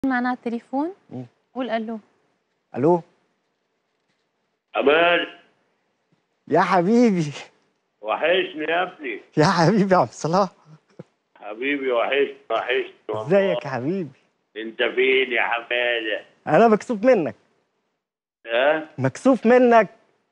معانا على التليفون مين؟ قول الو الو أمان يا حبيبي وحشني يا ابني يا حبيبي يا عبد الصلاح حبيبي وحشني وحشني والله. ازيك يا حبيبي انت فين يا حماده انا مكسوف منك ها مكسوف منك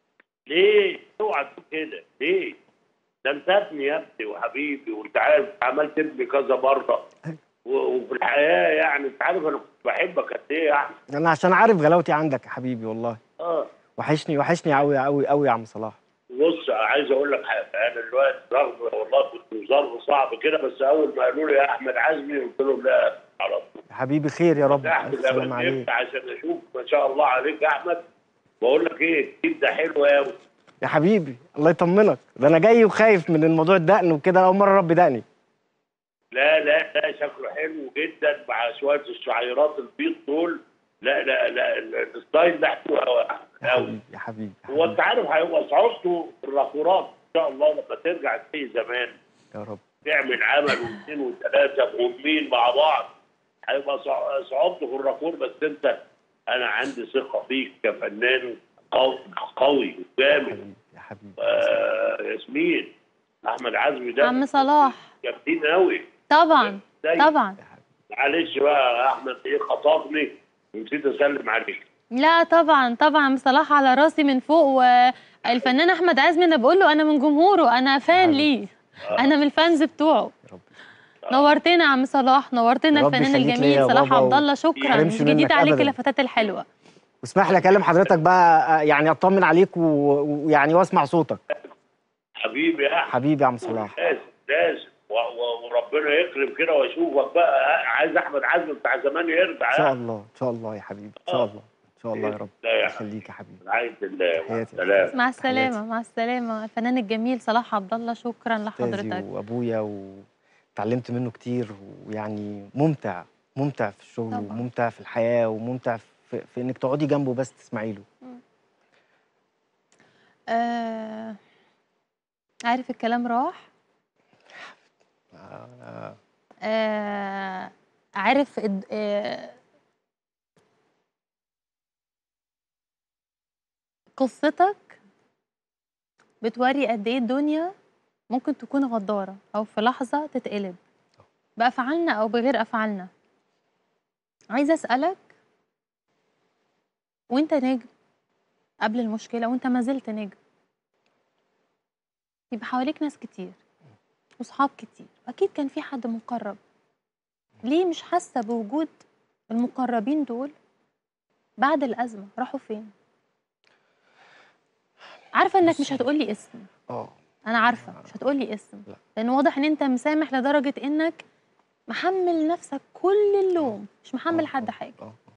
ليه اوعى تقول كده ليه ده انت ابني يا ابني وحبيبي وانت عارف عملت ابني كذا مره و- وفي الحياه يعني انت عارف انا كنت بحبك قد ايه يعني انا عشان عارف غلاوتي عندك يا حبيبي والله اه وحشني وحشني قوي قوي قوي يا عم صلاح بص عايز اقول لك حاجه انا دلوقتي رغم والله كنت في ظرف صعب كده بس اول ما قالوا لي يا احمد عزمي قلت لهم لا على طول يا حبيبي خير يا رب احمد الف سلام انا عليك نمت عشان اشوف ما شاء الله عليك يا احمد بقول لك ايه التيم ده حلو قوي يا حبيبي الله يطمنك ده انا جاي وخايف من الموضوع الدقن وكده اول مره ربي دقني لا لا لا شكله حلو جدا مع شويه الشعيرات البيض دول لا لا لا ال- الستايل ده حلو قوي يا قوي حبيبي يا حبيبي يا هو حبيبي انت عارف هيبقى صعوبته في الركورات ان شاء الله لما ترجع زي زمان يا رب تعمل عمل واثنين وثلاثه مهمين مع بعض هيبقى صع- صعوبته في الركور بس انت انا عندي ثقه فيك كفنان قوي قوي يا وجامد حبيبي يا حبيبي آه ياسمين احمد عزمي ده عم صلاح جامدين قوي طبعا زي- طبعا معلش بقى يا احمد ايه خطفني ونسيت اسلم عليك لا طبعا طبعا عم صلاح على راسي من فوق والفنان احمد عزمي انا بقول له انا من جمهوره انا فان حبيبي. ليه انا من الفانز بتوعه يا رب نورتنا يا عم صلاح نورتنا يا رب الفنان يخليك ليا الجميل يا صلاح بابا عبد و- الله شكرا يحرمش مش منك جديد عليك أبداً. اللفتات الحلوه واسمح لي اكلم حضرتك بقى آه، يعني اطمن عليك و- ويعني واسمع صوتك حبيبي يا احمد حبيبي يا عم صلاح لازم لازم و- و- وربنا يكرم كده واشوفك بقى عايز احمد عزمي بتاع زمان يرجع ان شاء الله ان شاء الله يا حبيبي ان شاء الله ان شاء الله يا رب لا يا يخليك يا حبيبي رعايه الله حياتي. سلام مع السلامه حياتي. مع السلامه الفنان الجميل صلاح عبد الله شكرا استاذي لحضرتك وابويا وتعلمت منه كتير ويعني ممتع ممتع في الشغل طبعاً. وممتع في الحياه وممتع في, في انك تقعدي جنبه بس تسمعي له آه عارف الكلام راح آه، آه عارف الد- آه قصتك بتوري قد ايه الدنيا ممكن تكون غدارة أو في لحظة تتقلب بأفعالنا أو بغير أفعالنا عايزة أسألك وانت نجم قبل المشكلة وانت ما زلت نجم يبقى حواليك ناس كتير وصحاب كتير أكيد كان في حد مقرب ليه مش حاسة بوجود المقربين دول بعد الأزمة راحوا فين؟ عارفة إنك مش بصي. هتقولي اسم اه أنا عارفة مش هتقولي اسم لا. لأن واضح إن أنت مسامح لدرجة إنك محمل نفسك كل اللوم مش محمل آه، حد آه، حاجة اه